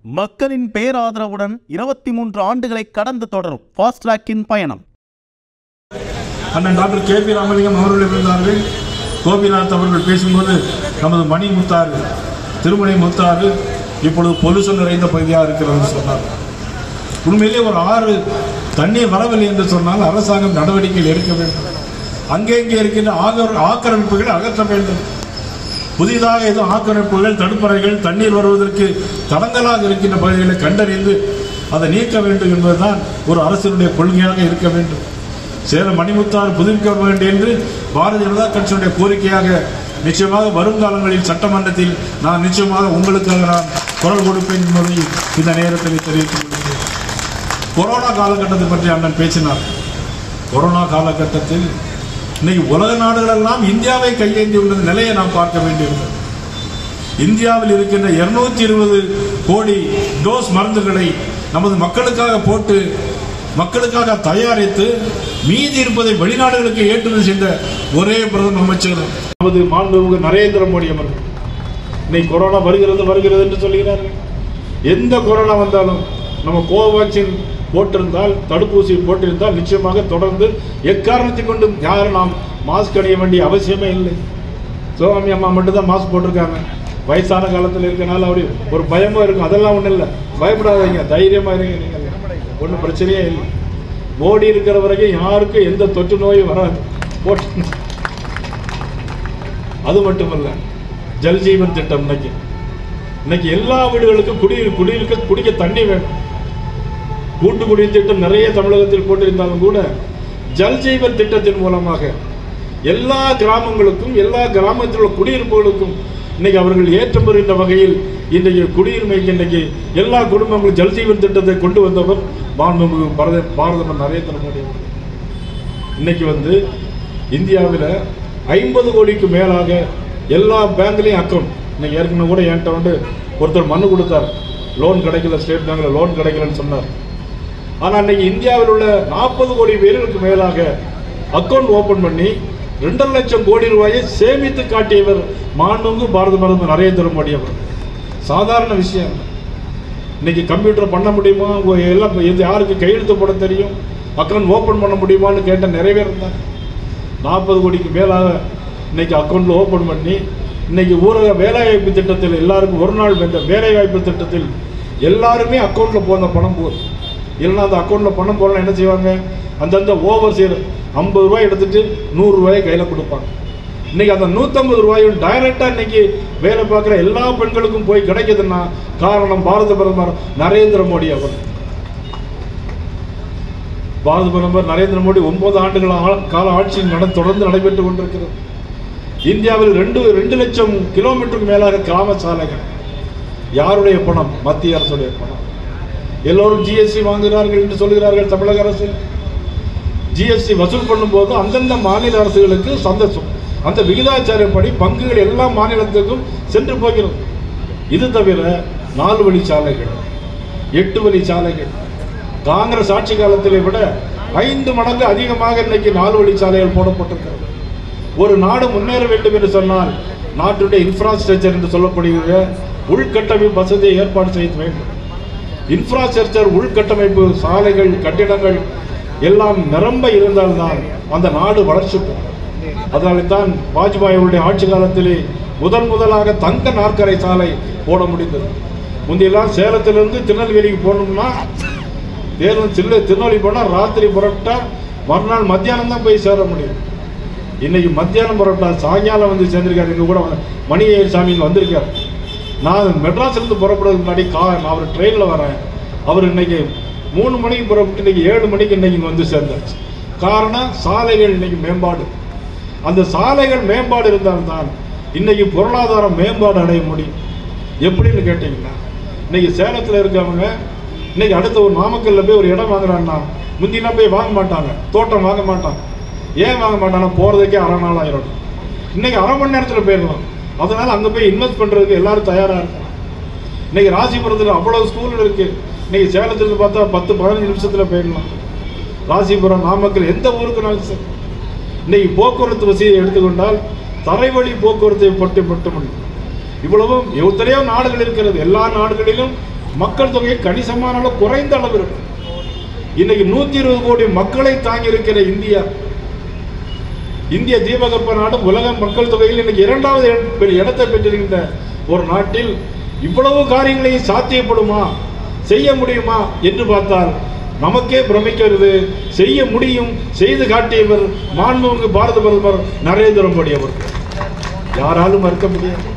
மக்களின் பேராதரவுடன் இருபத்தி மூன்று ஆண்டுகளை கடந்து தொடரும் ஃபாஸ்ட் ட்ராக்கின் பயணம் அண்ணன் டாக்டர் கே பி ராமலிங்கம் அவர்கள் இருந்தார்கள் கோபிநாத் அவர்கள் பேசும்போது நமது மணி முத்தாறு திருமணி முத்தாறு இப்பொழுது பொலுசன் நிறைந்த பகுதியாக இருக்கிறது என்று சொன்னார் உண்மையிலே ஒரு ஆறு தண்ணீர் வரவில்லை என்று சொன்னால் அரசாங்கம் நடவடிக்கைகள் எடுக்க வேண்டும் அங்கங்கே இருக்கின்ற ஆக- ஆக்கிரமிப்புகளை அகற்ற வேண்டும் புதிதாக எதுவும் ஆக்கிரமிப்புகள் தடுப்பறைகள் தண்ணீர் வருவதற்கு தடங்கலாக இருக்கின்ற பகுதிகளை கண்டறிந்து அதை நீக்க வேண்டும் என்பதுதான் ஒரு அரசினுடைய கொள்கையாக இருக்க வேண்டும் சேலம் மணிமுத்தாறு புதுப்பிக்க வேண்டும் என்று பாரதிய ஜனதா கட்சியினுடைய கோரிக்கையாக நிச்சயமாக வருங்காலங்களில் சட்டமன்றத்தில் நான் நிச்சயமாக உங்களுக்காக நான் குரல் கொடுப்பேன் என்பதை இந்த நேரத்தில் தெரிவித்துக் கொள்கிறேன் கொரோனா காலகட்டத்தை பற்றி அண்ணன் பேசினார் கொரோனா காலகட்டத்தில் இன்னைக்கு உலக நாடுகளெல்லாம் இந்தியாவை கையேந்தி உள்ள நிலையை நாம் பார்க்க வேண்டியிருந்தது இந்தியாவில் இருக்கின்ற 220 இருபது கோடி டோஸ் மருந்துகளை நமது மக்களுக்காக போட்டு மக்களுக்காக தயாரித்து மீதி இருப்பதை வெளிநாடுகளுக்கு ஏற்றுமதி செய்த ஒரே பிரதம அமைச்சர் நமது மாண்புமிகு நரேந்திர மோடி அவர்கள் இன்னைக்கு கொரோனா வருகிறது வருகிறது என்று சொல்கிறார்கள் எந்த கொரோனா வந்தாலும் நம்ம கோவேக்சின் போட்டிருந்தால் தடுப்பூசி போட்டிருந்தால் நிச்சயமாக தொடர்ந்து எக்காரணத்தை கொண்டும் யாரும் நாம் மாஸ்க் அணிய வேண்டிய அவசியமே இல்லை சிவகாமி அம்மா மட்டும்தான் மாஸ்க் போட்டிருக்காங்க வயசான காலத்தில் இருக்கனால அப்படி ஒரு பயமும் இருக்கும் அதெல்லாம் ஒன்றும் இல்லை பயப்படாதீங்க தைரியமா இருங்க நீங்கள் ஒன்றும் பிரச்சனையே இல்லை மோடி இருக்கிற வரைக்கும் யாருக்கும் எந்த தொற்று நோயும் வராது போட்டு அது மட்டுமல்ல ஜல் ஜீவன் திட்டம் இன்னைக்கு இன்னைக்கு எல்லா வீடுகளுக்கும் குடிநீர் குடியிருக்க குடிக்க தண்ணி வேணும் கூட்டு குடிநீர் திட்டம் நிறைய தமிழகத்தில் போட்டிருந்தாலும் கூட ஜல் ஜீவன் திட்டத்தின் மூலமாக எல்லா கிராமங்களுக்கும் எல்லா கிராமத்தில் உள்ள குடியிருப்புகளுக்கும் இன்னைக்கு அவர்கள் ஏற்றம் பெறுகின்ற வகையில் இன்றைக்கு குடியுரிமைக்கு இன்றைக்கு எல்லா குடும்பங்களும் ஜல் ஜீவன் திட்டத்தை கொண்டு வந்தவர் மாண்புமிகு பாரத பாரத நரேந்திர மோடி அவர்கள் இன்னைக்கு வந்து இந்தியாவில் ஐம்பது கோடிக்கு மேலாக எல்லா பேங்க்லேயும் அக்கௌண்ட் இன்னைக்கு ஏற்கனவே கூட என்கிட்ட வந்து ஒருத்தர் மனு கொடுத்தார் லோன் கிடைக்கல ஸ்டேட் பேங்க்ல லோன் கிடைக்கலன்னு சொன்னார் ஆனால் இன்னைக்கு இந்தியாவில் உள்ள நாற்பது கோடி பேருக்கு மேலாக அக்கௌண்ட் ஓபன் பண்ணி ரெண்டரை லட்சம் கோடி ரூபாயை சேமித்து காட்டியவர் மாண்புமிகு பாரத பிரதமர் நரேந்திர மோடி அவர் சாதாரண விஷயம் இல்ல. இன்னைக்கு கம்ப்யூட்டர் பண்ண முடியுமா உங்க எல்லாம் இது யாருக்கு கையெழுத்து போட தெரியும் அக்கௌண்ட் ஓப்பன் பண்ண முடியுமான்னு கேட்ட நிறைய பேர் இருந்தாங்க நாற்பது கோடிக்கு மேலாக இன்னைக்கு அக்கௌண்ட்ல ஓப்பன் பண்ணி இன்னைக்கு ஊரக வேலைவாய்ப்பு திட்டத்தில் எல்லாருக்கும் ஒரு நாள் இந்த வேலைவாய்ப்பு திட்டத்தில் எல்லாருமே அக்கௌண்ட்ல போன பணம் போகுது இல்லைன்னா அந்த அக்கௌண்ட்ல பணம் போடலாம் என்ன செய்வாங்க அந்தந்த ஓவர் சீர் ஐம்பது ரூபாய் எடுத்துட்டு நூறு ரூபாயை கையில கொடுப்பாங்க இன்னைக்கு அந்த நூற்றம்பது ரூபாயும் டைரக்டா இன்னைக்கு வேலை பார்க்குற எல்லா பெண்களுக்கும் போய் கிடைக்குதுன்னா காரணம் பாரத பிரதமர் நரேந்திர மோடி அவர் பாரத பிரதமர் நரேந்திர மோடி ஒன்பது ஆண்டுகள் ஆ- கால ஆட்சி நட தொடர்ந்து நடைபெற்றுக் கொண்டிருக்கிறது இந்தியாவில் ரெண்டு ரெண்டு லட்சம் கிலோமீட்டருக்கு மேலாக கிராம சாலைகள் யாருடைய பணம் மத்திய அரசுடைய பணம் எல்லோரும் ஜிஎஸ்டி வாங்குகிறார்கள் என்று சொல்கிறார்கள் தமிழக அரசு ஜிஎஸ்டி வசூல் பண்ணும்போது அந்தந்த மாநில அரசுகளுக்கு சந்தோஷம் அந்த விகிதாச்சாரப்படி பங்குகள் எல்லா மாநிலத்துக்கும் சென்று போகிறது இது தவிர நாலு வழி சாலைகள் எட்டு வழி சாலைகள் காங்கிரஸ் ஆட்சி காலத்திலே விட ஐந்து மடங்கு அதிகமாக இன்னைக்கு நாலு வழி சாலைகள் போடப்பட்டிருக்கிறது ஒரு நாடு முன்னேற வேண்டும் என்று சொன்னால் நாட்டுடைய இன்ஃப்ராஸ்ட்ரக்சர் என்று சொல்லப்படுகிற உள்கட்டமைப்பு வசதியை ஏற்பாடு செய்ய வேண்டும் இன்ஃப்ராஸ்ட்ரக்சர் உள்கட்டமைப்பு சாலைகள் கட்டிடங்கள் எல்லாம் நிரம்ப இருந்தால்தான் அந்த நாடு வளர்ச்சி பெறும் அதனால தான் வாஜ்பாய் அவருடைய ஆட்சி காலத்திலே முதன் முதலாக தங்க நாற்கரை சாலை போட முடிந்தது முந்தையெல்லாம் சேலத்திலிருந்து திருநெல்வேலிக்கு போகணும்னா தேர்தல் சில்ல திருநெல்வேலி போனால் ராத்திரி புறப்பட்டா மறுநாள் மத்தியானம் தான் போய் சேர முடியும் இன்னைக்கு மத்தியானம் புறப்பட்டா சாயங்காலம் வந்து சேர்ந்திருக்காரு எங்க கூட மணியர் சாமி வந்திருக்காரு நான் மெட்ராஸ்லேருந்து புறப்படுறதுக்கு முன்னாடி கா நான் அவர் ட்ரெயினில் வரேன் அவர் இன்னைக்கு மூணு மணிக்கு புறப்பட்டு இன்னைக்கு ஏழு மணிக்கு இன்னைக்கு இங்க வந்து சேர்ந்தாச்சு காரணம் சாலைகள் இன்னைக்கு மேம்பாடு அந்த சாலைகள் மேம்பாடு இருந்தால்தான் இன்னைக்கு பொருளாதாரம் மேம்பாடு அடைய முடியும் எப்படின்னு கேட்டிங்கன்னா இன்னைக்கு சேலத்தில் இருக்கவங்க இன்னைக்கு அடுத்த ஒரு நாமக்கல்ல போய் ஒரு இடம் வாங்குறான்னா முந்திலாம் போய் வாங்க மாட்டாங்க தோட்டம் வாங்க மாட்டாங்க ஏன் வாங்க மாட்டாங்க போகிறதுக்கே அரை நாள் ஆயிரும் இன்னைக்கு அரை மணி நேரத்தில் போயிடலாம் அதனால அங்கே போய் இன்வெஸ்ட் பண்ணுறதுக்கு எல்லாரும் தயாராக இருக்காங்க இன்னைக்கு ராசிபுரத்தில் அவ்வளோ ஸ்கூல் இருக்கு இன்னைக்கு சேலத்துல பார்த்தா பத்து பதினஞ்சு நிமிஷத்தில் போயிடலாம் ராசிபுரம் நாமக்கல் எந்த ஊருக்குனாலும் சரி இன்னைக்கு போக்குவரத்து வசதியை எடுத்துக்கொண்டால் தரைவழி போக்குவரத்தை பட்டு மட்டுமல்ல இவ்வளவும் எத்தனையோ நாடுகள் இருக்கிறது எல்லா நாடுகளிலும் மக்கள் தொகை கணிசமான அளவு குறைந்த அளவு இருக்கும் இன்னைக்கு நூத்தி இருபது கோடி மக்களை தாங்கி இருக்கிற இந்தியா இந்திய தீபகற்ப நாடு உலக மக்கள் தொகையில் இன்னைக்கு இரண்டாவது இட- இடத்தை பெற்றிருக்கின்ற ஒரு நாட்டில் இவ்வளவு காரியங்களையும் சாத்தியப்படுமா செய்ய முடியுமா என்று பார்த்தால் நமக்கே பிரமிக்கிறது செய்ய முடியும் செய்து காட்டியவர் மாண்புமிகு பாரத பிரதமர் நரேந்திர மோடி அவர்கள் யாராலும் மறுக்க முடியாது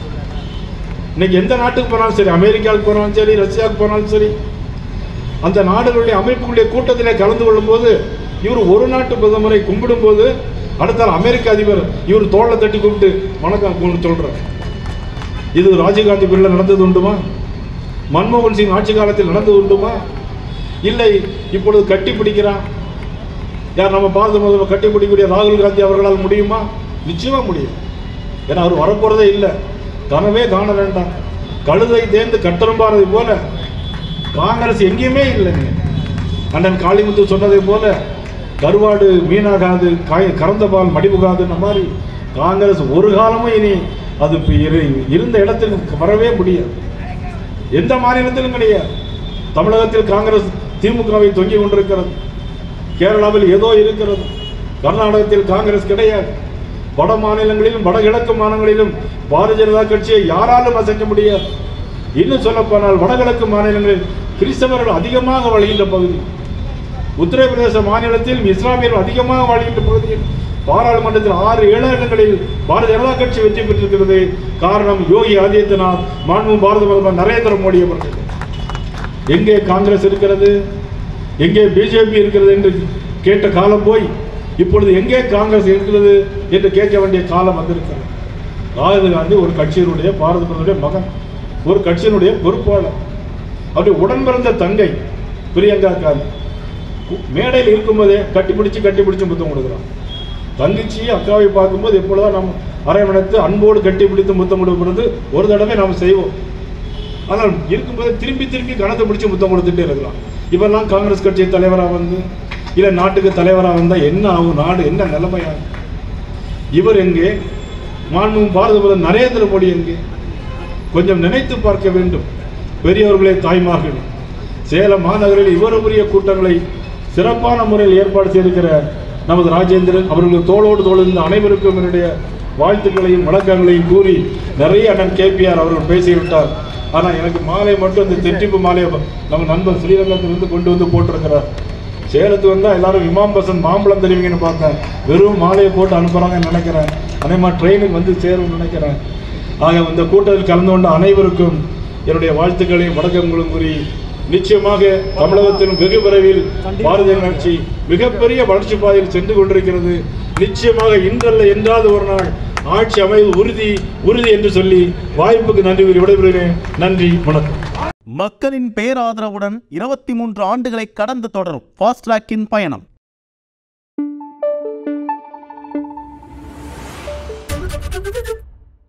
இன்னைக்கு எந்த நாட்டுக்கு போனாலும் சரி அமெரிக்காவுக்கு போனாலும் சரி ரஷ்யாவுக்கு போனாலும் சரி அந்த நாடுகளுடைய அமைப்புகளுடைய கூட்டத்திலே கலந்து கொள்ளும்போது இவர் ஒரு நாட்டு பிரதமரை கும்பிடும்போது அடுத்த நாள் அமெரிக்க அதிபர் இவர் தோளை தட்டி கூப்பிட்டு வணக்கம் கூப்பிட்டு சொல்றார் இது ராஜீவ்காந்தி பிரிவில் நடந்தது உண்டுமா மன்மோகன் சிங் ஆட்சி காலத்தில் நடந்தது உண்டுமா இல்லை இப்பொழுது கட்டி பிடிக்கிறான் யார் நம்ம பாரத பிரதமர் கட்டி பிடிக்கக்கூடிய ராகுல் காந்தி அவர்களால் முடியுமா நிச்சயமா முடியும் ஏன்னா அவர் வரப்போறதே இல்லை கனவே காண வேண்டாம் கழுதை தேர்ந்து கட்டரும்பாரதை போல காங்கிரஸ் எங்கேயுமே இல்லைங்க அண்ணன் காளிமுத்து சொன்னதை போல கருவாடு மீனாகாது காய் கறந்த பால் மடிபுகாதுன்ன மாதிரி காங்கிரஸ் ஒரு காலமும் இனி அது இப்ப இரு- இருந்த இடத்துக்கு வரவே முடியாது எந்த மாநிலத்திலும் கிடையாது தமிழகத்தில் காங்கிரஸ் திமுகவை தொங்கி கொண்டிருக்கிறது கேரளாவில் ஏதோ இருக்கிறது கர்நாடகத்தில் காங்கிரஸ் கிடையாது வட மாநிலங்களிலும் வடகிழக்கு மாநிலங்களிலும் பாரதிய ஜனதா கட்சியை யாராலும் அசைக்க முடியாது இன்னும் சொல்லப்போனால் வடகிழக்கு மாநிலங்களில் கிறிஸ்தவர்கள் அதிகமாக வாழ்கின்ற பகுதி உத்தரப்பிரதேச மாநிலத்தில் இஸ்லாமியர்கள் அதிகமாக வாழ்கின்ற பகுதியில் பாராளுமன்றத்தில் ஆறு ஏழு இடங்களில் பாரதிய ஜனதா கட்சி வெற்றி பெற்றிருக்கிறது காரணம் யோகி ஆதித்யநாத் மாண்பு பாரத பிரதமர் நரேந்திர மோடி அவர்கள் எங்கே காங்கிரஸ் இருக்கிறது எங்கே பிஜேபி இருக்கிறது என்று கேட்ட காலம் போய் இப்பொழுது எங்கே காங்கிரஸ் இருக்கிறது என்று கேட்க வேண்டிய காலம் வந்திருக்கிறது ராகுல் காந்தி ஒரு கட்சியினுடைய பாரத பிரதமருடைய மகன் ஒரு கட்சியினுடைய பொறுப்பாளர் அவருடைய உடன் பிறந்த தங்கை பிரியங்கா காந்தி மேடையில் இருக்கும்போதே கட்டி பிடிச்சு கட்டி பிடிச்சு முத்தம் கொடுக்குறான் தங்கச்சி அக்காவை பார்க்கும்போது எப்பொழுதும் நம்ம அரவணைத்து அன்போடு கட்டி பிடித்து முத்தம் கொடுக்கிறது ஒரு தடவை நாம் செய்வோம் ஆனால் இருக்கும்போது திரும்பி திரும்பி கணத்தை பிடிச்சி முத்தம் கொடுத்துட்டே இருக்கலாம் இவெல்லாம் காங்கிரஸ் கட்சி தலைவராக வந்து இல்லை நாட்டுக்கு தலைவராக வந்தால் என்ன ஆகும் நாடு என்ன நிலைமையாகும் இவர் எங்கே மாண்பு பாரத பிரதமர் நரேந்திர மோடி எங்கே கொஞ்சம் நினைத்து பார்க்க வேண்டும் பெரியவர்களே தாய்மார்கள் சேலம் மாநகரில் இவருடைய கூட்டங்களை சிறப்பான முறையில் ஏற்பாடு செய்திருக்கிற நமது ராஜேந்திரன் அவர்களுக்கு தோளோடு தோள் இருந்த அனைவருக்கும் என்னுடைய வாழ்த்துக்களையும் வணக்கங்களையும் கூறி நிறைய அண்ணன் கேபிஆர் அவர்கள் பேசிவிட்டார் ஆனால் எனக்கு மாலை மட்டும் இந்த தெற்றிப்பு மாலையை நம்ம நண்பர் ஸ்ரீரங்கத்திலிருந்து கொண்டு வந்து போட்டிருக்கிறார் சேலத்துக்கு வந்தால் எல்லாரும் இமாம் பசந்த் மாம்பழம் தெரிவிங்கன்னு பார்த்தேன் வெறும் மாலையை போட்டு அனுப்புகிறாங்கன்னு நினைக்கிறேன் அதே மாதிரி ட்ரெயினுக்கு வந்து சேரும்னு நினைக்கிறேன் ஆக இந்த கூட்டத்தில் கலந்து கொண்ட அனைவருக்கும் என்னுடைய வாழ்த்துக்களையும் வணக்கங்களும் கூறி நிச்சயமாக தமிழகத்திலும் வெகு விரைவில் பாரதிய ஜனதா கட்சி மிகப்பெரிய வளர்ச்சி பாதையில் சென்று கொண்டிருக்கிறது நிச்சயமாக இன்றல்ல என்றாவது ஒரு நாள் ஆட்சி அமைவது உறுதி உறுதி என்று சொல்லி வாய்ப்புக்கு நன்றி கூறி விடைபெறுகிறேன் நன்றி வணக்கம் மக்களின் பேராதரவுடன் இருபத்தி மூன்று ஆண்டுகளை கடந்து தொடரும் ஃபாஸ்ட் ட்ராக்கின் பயணம்